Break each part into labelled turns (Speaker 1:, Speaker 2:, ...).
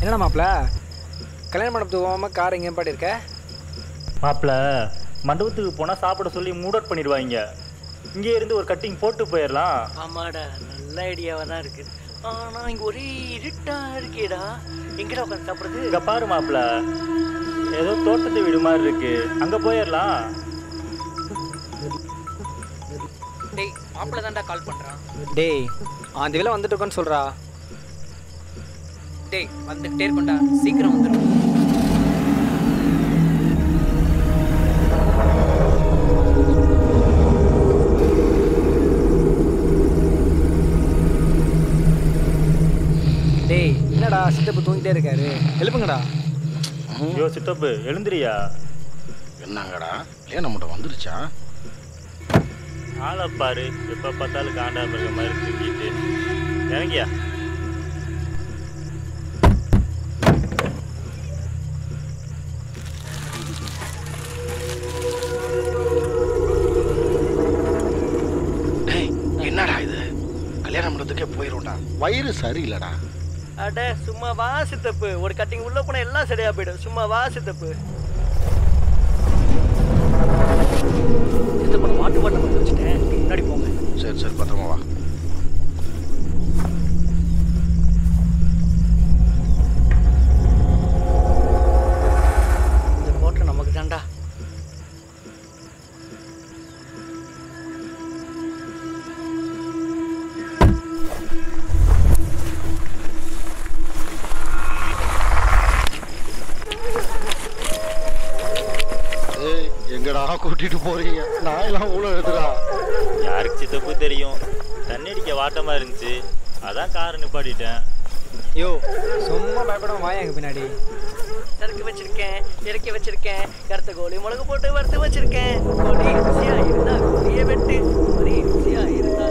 Speaker 1: என்னடா மாப்பிள கல்யாண மண்டபத்துக்கு போகாமல் கார் எங்கேயும் பாட்டி இருக்க
Speaker 2: மாப்பிள்ள மண்டபத்துக்கு போனால் சாப்பிட சொல்லி மூட் அவுட் பண்ணிடுவாங்க இங்கே இருந்து ஒரு கட்டிங் போட்டு போயிடலாம்
Speaker 3: ஆமாடா நல்ல ஐடியாவாக தான் இருக்குது ஆனால் இங்கே ஒரே இருட்டா இருக்கேடா எங்கடா உட்காந்து சாப்பிட்றது
Speaker 2: இங்கே பாரு மாப்பிள்ள ஏதோ தோட்டத்து வீடு மாதிரி இருக்கு அங்கே போயிடலாம்
Speaker 4: டேய் மாப்பிள்ள தான்டா கால் பண்றான்
Speaker 1: டேய் அந்த வேலை வந்துட்டு இருக்கோன்னு சொல்கிறா
Speaker 4: டேய் வந்துகிட்டே இருக்கோம்டா சீக்கிரம் வந்துடும்
Speaker 1: டேய் என்னடா சித்தப்பு தூங்கிட்டே இருக்காரு எழுப்புங்கடா
Speaker 2: ஐயோ சித்தப்பு எழுந்திரியா
Speaker 5: என்னங்கடா கல்யாணம் மட்டும் வந்துருச்சா
Speaker 2: ஆளை பாரு எப்போ பார்த்தாலும் காண்டாம இருக்க மாதிரி தூங்கிட்டு இறங்கியா
Speaker 5: டேய் என்னடா இது கல்யாணம் பண்ணுறதுக்கே போயிடும்டா வயிறு சரியில்லைடா
Speaker 3: அட சும்மா வா சித்தப்பு ஒரு கட்டிங் உள்ளே போனால் எல்லாம் சரியாக போயிடும் சும்மா வா சித்தப்பு சித்தப்பு நான் வாட்டு பாட்டில் மட்டும் வச்சுட்டேன் நீ முன்னாடி போங்க
Speaker 5: சரி சரி பத்திரமா வா
Speaker 3: இந்த போட்டு நமக்கு தான்டா
Speaker 5: ஏய் எங்கடா கூட்டிட்டு போறீங்க நாயெல்லாம் உள்ள எழுதுடா
Speaker 2: யாருக்கு சித்தப்பு தெரியும் தண்ணி அடிக்க வாட்டமாக இருந்துச்சு அதான் காரை நிப்பாட்டிட்டேன்
Speaker 1: யோ சும்மா பயப்படாம வாயா எங்க பின்னாடி
Speaker 3: சரக்கு வச்சிருக்கேன் இறக்கி வச்சிருக்கேன் கருத்த கோழி மிளகு போட்டு வறுத்து வச்சிருக்கேன் கோழி ருசியா இருந்தா கோழியை வெட்டு கோழி ருசியா இருந்தா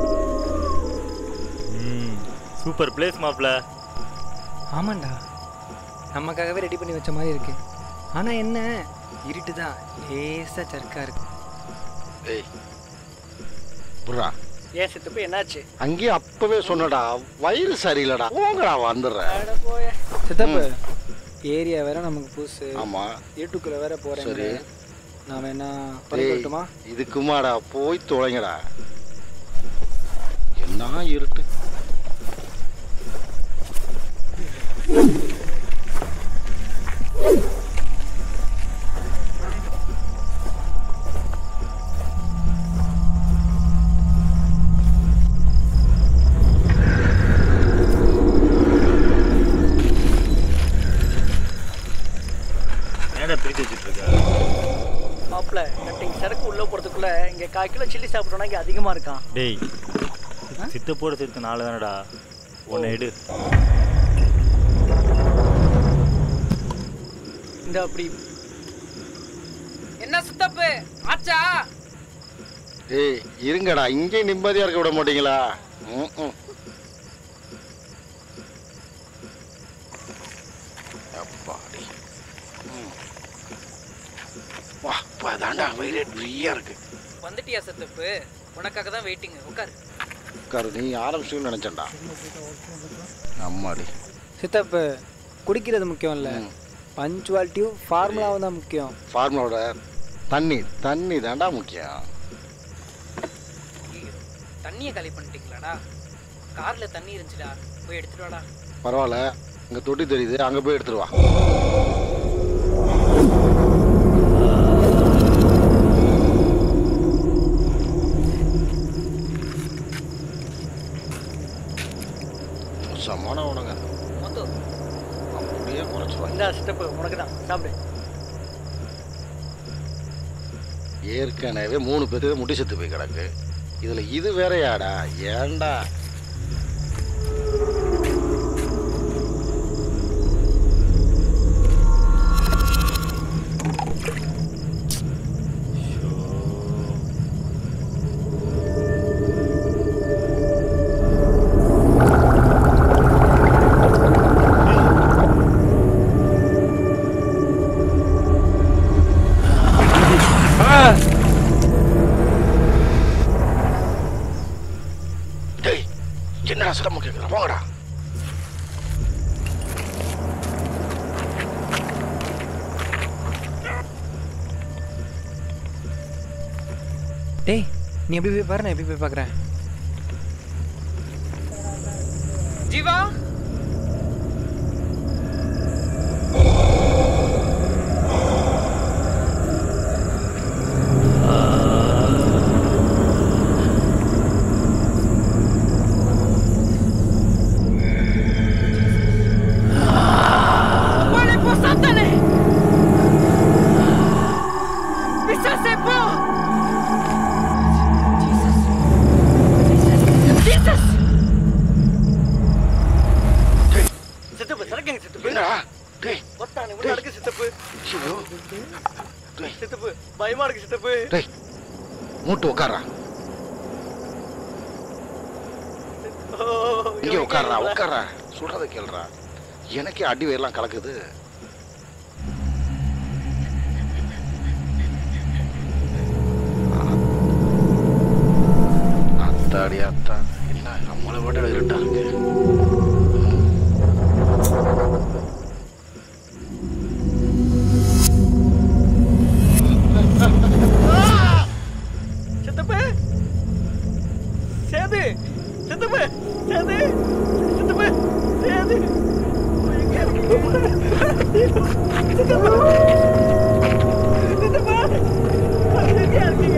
Speaker 2: ம் சூப்பர் பிளேஸ் மாப்பிள்ள
Speaker 1: ஆமாண்டா நமக்காகவே ரெடி பண்ணி வச்ச மாதிரி இருக்கு ஆனால் என்ன இருட்டு தான் லேசாக சர்க்கா இருக்கு
Speaker 5: ஏய் புறா
Speaker 3: ஏன் சித்தப்பு என்னாச்சு
Speaker 5: அங்கேயே அப்பவே சொன்னடா வயிறு சரியில்லைடா போங்கடா வந்துடுறேன்
Speaker 3: அட போய
Speaker 1: சித்தப்பு ஏரியா வேற நமக்கு புதுசு
Speaker 5: ஆமா
Speaker 1: இருட்டுக்குள்ள வேற போறேன்
Speaker 5: சரி.
Speaker 1: நான் வேணா
Speaker 5: டேய்,
Speaker 1: பண்ணிக்கட்டுமா
Speaker 5: இதுக்குமாடா போய் தொலைங்கடா என்ன இருட்டு
Speaker 2: ஏன்டா பிரித்து வச்சுட்டு இருக்க
Speaker 3: மாப்பிள்ள கட்டிங் சரக்கு உள்ள போறதுக்குள்ள இங்க கால் கிலோ சில்லி சாப்பிட்டோம்னா இங்க அதிகமா இருக்கான்
Speaker 2: டேய் சித்தப்போட சேர்த்து நாலு தானடா ஒன்று எடு
Speaker 3: இந்த அப்படி
Speaker 4: என்ன சித்தப்பு ஆச்சா
Speaker 5: ஏய் இருங்கடா இங்கே நிம்மதியா இருக்க விட மாட்டீங்களா ம்ம். அப்பாடி ம். வா இப்பதான்டா வயிறு ஃப்ரீயா இருக்கு
Speaker 4: வந்துட்டியா சித்தப்பு உனக்காக தான் வெயிட்டிங் உட்காரு
Speaker 5: உட்காரு நீ ஆரம்பிச்சுன்னு நினைச்சேன்டா அம்மாடி
Speaker 1: சித்தப்பு குடிக்கிறது முக்கியம் இல்லை
Speaker 5: ம்.
Speaker 1: பஞ்சுவாலிட்டியும் ஃபார்முலாவும் தான் முக்கியம்
Speaker 5: ஃபார்மலோட தண்ணி தண்ணி தான்டா முக்கியம்
Speaker 4: ஐயோ தண்ணியை காலி பண்ணிட்டீங்களாடா கார்ல தண்ணி இருந்துச்சுடா போய் எடுத்துட்டு வாடா
Speaker 5: பரவாயில்ல இங்க தொட்டி தெரியுது அங்க போய் எடுத்துட்டு வா மோசமான உணங்க
Speaker 4: மொத்தம்
Speaker 5: அப்படியே குறைச்சிருவாங்க
Speaker 3: இந்த சித்தப்பு உனக்கு தான் சாப்பிடு
Speaker 5: ஏற்கனவே மூணு பேருக்கு முடி செத்து போய் கிடக்கு இதுல இது வேறயாடா ஏன்டா டேய் என்னடா சிரமம் கேட்குற போங்கடா
Speaker 1: நீ எப்படி போய் பாரு நான் எப்படி போய் பார்க்குறேன் Jeeva
Speaker 3: Muere por Sátane! ¡Pisase po! Jesus! சித்தப்பு சரக்குங்க சித்தப்பு
Speaker 5: என்னடா டேய்
Speaker 3: ஒத்தானே உள்ள நடக்கு சித்தப்பு
Speaker 5: ஐயோ. டேய்
Speaker 3: சித்தப்பு பயமா இருக்கு சித்தப்பு
Speaker 5: டேய் மூட்டு உட்கார்றா
Speaker 3: ஓ,
Speaker 5: இங்கே
Speaker 3: இவன்
Speaker 5: உட்கார்றா
Speaker 3: கேக்குதா?
Speaker 5: உட்கார்றா சொல்றத கேளுடா எனக்கே அடி வயிறுலாம் கலக்குது அத்தாடி அத்தா என்ன நம்மளை விட இருட்டா இருக்கு
Speaker 3: சித்தப்பு சேது சித்தப்பு சேது சித்தப்பு சேது எங்க இருக்கீங்க? சித்தப்பு சித்தப்பு எங்க இருக்கீங்க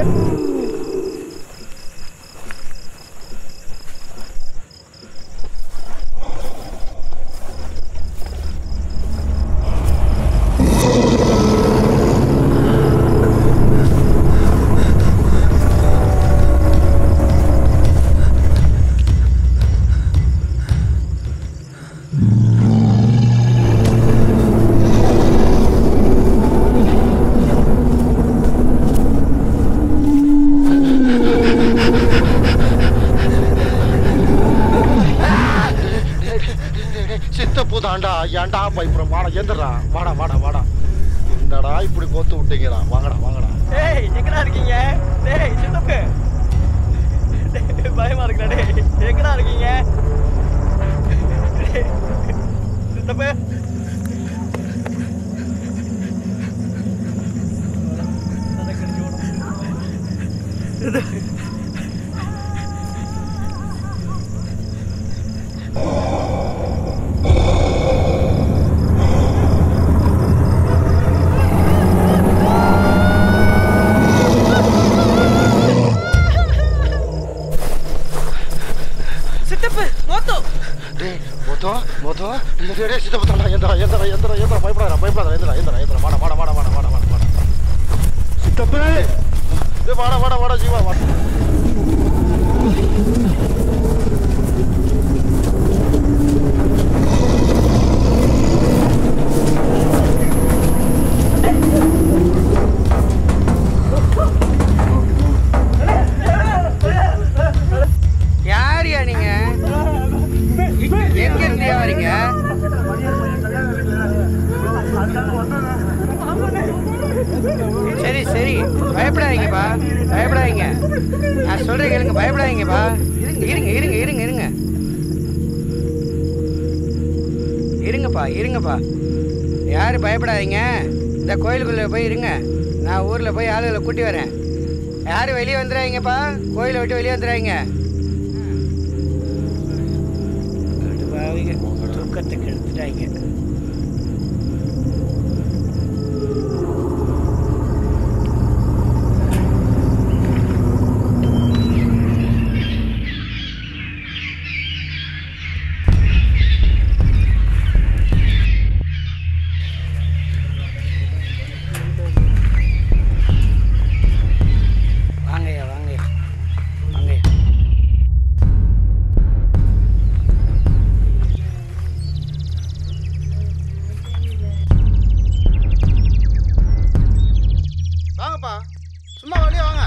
Speaker 5: சித்தப்பு தாண்டா ஏன்டா பயப்புறம் வாடா எந்திரா வாடா வாடா வாடா என்னடா இப்படி கோத்து விட்டீங்கடா வாங்கடா வாங்கடா
Speaker 3: டேய் எங்கடா இருக்கீங்க டேய் சித்தப்பு டேய், பயமா இருக்குடா டேய் எங்கடா இருக்கீங்க டேய், சித்தப்பு சித்தப்பு மோத்தோ
Speaker 5: டேய் மொத்தோ மொத்தோ டேய் டேய், டேய் சித்தப்பு தாண்டா எந்திரா எந்திரா எந்திரா எந்திரா பயப்படாதடா பயப்படாதடா எந்திரா எந்திரா எந்திரா வாடா வாடா வாடா வாடா வாடா வாடா வாடா சித்தப்பு டேய் வாடா வாடா வாடா ஜீவா வாடா
Speaker 1: யாரியா நீங்க எங்க இருந்து வரீங்க சரி சரி பயப்படாதீங்கப்பா பயப்படாதீங்க நான் சொல்றேன் கேளுங்க பயப்படாதீங்கப்பா இருங்க இருங்க இருங்க இருங்க இருங்க இருங்கப்பா இருங்கப்பா யாரும் பயப்படாதீங்க இந்த கோயிலுக்குள்ளே போய் இருங்க நான் ஊரில் போய் ஆளுகளை கூட்டி வரேன் யாரும் வெளியே வந்துடாதீங்கப்பா கோயிலை விட்டு வெளியே வந்துடாதீங்க கடுப்பாவிங்க தூக்கத்துக்கு எடுத்துட்டாங்க வாங்கய்யா வாங்கய்யா வாங்கய்யா
Speaker 5: வாங்கப்பா சும்மா வெளியே வாங்க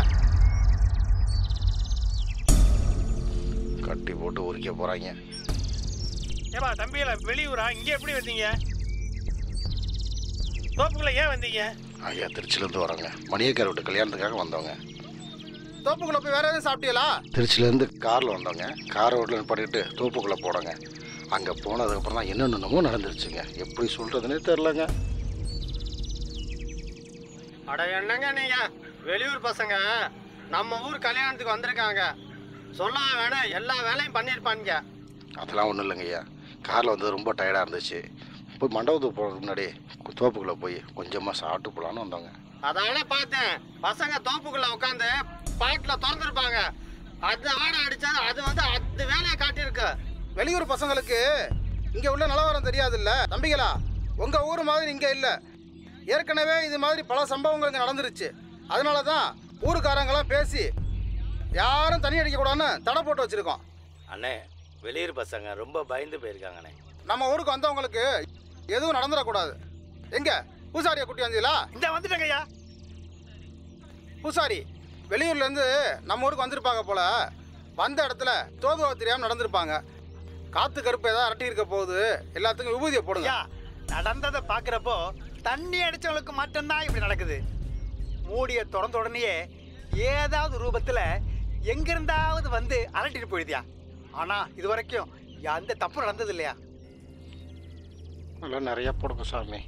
Speaker 5: கட்டி போட்டு உரிக்க போறாங்க
Speaker 6: ஏப்பா தம்பியில வெளியூரா இங்க எப்படி வந்தீங்க தோப்புக்குள்ள ஏன் வந்தீங்க
Speaker 5: ஐயா திருச்சிலேருந்து வராங்க மணியக்கார விட்டு கல்யாணத்துக்காக வந்தவங்க
Speaker 6: தோப்புக்குள்ள போய் வேற எதுவும் சாப்பிட்டீங்களா
Speaker 5: திருச்சிலேருந்து காரில் வந்தவங்க காரை ரோட்டில் நிப்பாட்டிட்டு தோப்புக்குள்ளே போனாங்க அங்கே போனதுக்கப்புறம் தான் என்னென்னமோ நடந்துருச்சுங்க எப்படி சொல்கிறதுனே தெரிலங்க
Speaker 6: அட என்னங்க நீங்க வெளியூர் பசங்க
Speaker 7: நம்ம ஊர் கல்யாணத்துக்கு வந்திருக்காங்க சொல்லாம வேணாம் எல்லா வேலையும் பண்ணியிருப்பானுங்க
Speaker 5: அதெல்லாம் ஒன்றும் இல்லைங்க ஐயா காரில் வந்து ரொம்ப டயர்டாக இருந்துச்சு போய் மண்டபத்துக்கு போகிறதுக்கு முன்னாடி தோப்புக்குள்ளே போய் கொஞ்சமாக சாப்பிட்டு போகலான்னு வந்தோங்க
Speaker 7: அதான பார்த்தேன் பசங்க தோப்புக்குள்ள உட்காந்து பாட்டில் திறந்துருப்பாங்க அது ஆட அடிச்சா அது வந்து அது வேலையை காட்டியிருக்கு
Speaker 8: வெளியூர் பசங்களுக்கு இங்கே உள்ள நிலவரம் தெரியாதுல்ல தம்பிகளா உங்கள் ஊர் மாதிரி இங்கே இல்லை ஏற்கனவே இது மாதிரி பல சம்பவங்கள் இங்கே நடந்துருச்சு அதனால தான் ஊருக்காரங்களாம் பேசி யாரும் தண்ணி அடிக்கக்கூடாதுன்னு தடை போட்டு வச்சுருக்கோம்
Speaker 7: அண்ணே வெளியூர் பசங்க ரொம்ப பயந்து போயிருக்காங்கண்ணே
Speaker 8: நம்ம ஊருக்கு வந்தவங்களுக்கு எதுவும் நடந்துடக்கூடாது எங்க பூசாரியை கூட்டி வந்தீங்களா
Speaker 6: இந்த வந்துட்டேங்க ஐயா
Speaker 8: பூசாரி வெளியூர்லேருந்து நம்ம ஊருக்கு வந்திருப்பாங்க போல வந்த இடத்துல தோதுவா தெரியாமல் நடந்திருப்பாங்க காற்று கருப்பு ஏதாவது அரட்டி இருக்க போகுது எல்லாத்துக்கும் விபூதியை போடுங்க
Speaker 6: ஐயா நடந்ததை பார்க்குறப்போ தண்ணி அடிச்சவங்களுக்கு மட்டும்தான் இப்படி நடக்குது மூடிய திறந்த உடனேயே ஏதாவது ரூபத்தில் எங்கிருந்தாவது வந்து அலட்டிட்டு போயிடுதியா ஆனால் இது வரைக்கும் எந்த தப்பு நடந்தது இல்லையா
Speaker 5: நல்லா நிறையா போடுங்க சாமி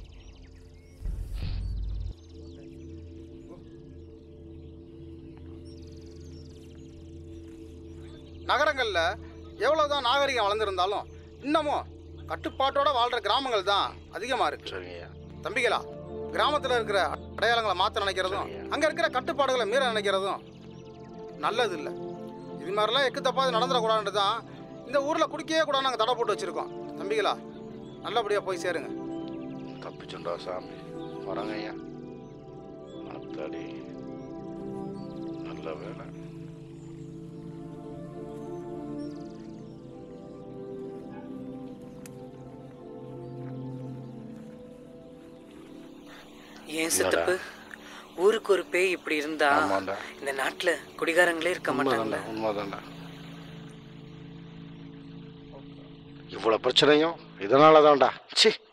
Speaker 8: நகரங்களில் எவ்வளோதான் நாகரிகம் வளர்ந்துருந்தாலும் இன்னமும் கட்டுப்பாட்டோட வாழ்கிற கிராமங்கள் தான் அதிகமாக இருக்கு
Speaker 5: சரிங்க ஐயா
Speaker 8: தம்பிகளா கிராமத்தில் இருக்கிற அடையாளங்களை மாற்ற நினைக்கிறதும் அங்கே இருக்கிற கட்டுப்பாடுகளை மீற நினைக்கிறதும் நல்லது இல்லை இது மாதிரிலாம் எக்கு தப்பாது நடந்துடக்கூடாதுன்னு தான் இந்த ஊரில் குடிக்கவே கூட நாங்கள் தடை போட்டு வச்சுருக்கோம் தம்பிகளா நல்லபடியாக போய் சேருங்க
Speaker 5: தப்பிச்சுண்டா சாமி வரங்க ஐயா அத்தாடி நல்ல வேலை
Speaker 4: ஏன் சித்தப்பு ஊருக்கு ஒரு பேய் இப்படி இருந்தா
Speaker 5: ஆமாண்டா.
Speaker 4: இந்த நாட்டுல குடிகாரங்களே இருக்க மாட்டாங்கல்ல
Speaker 5: உண்மைதான்டா உண்மைதான்டா இவ்வளோ பிரச்சனையும் இதனால தான்டா சி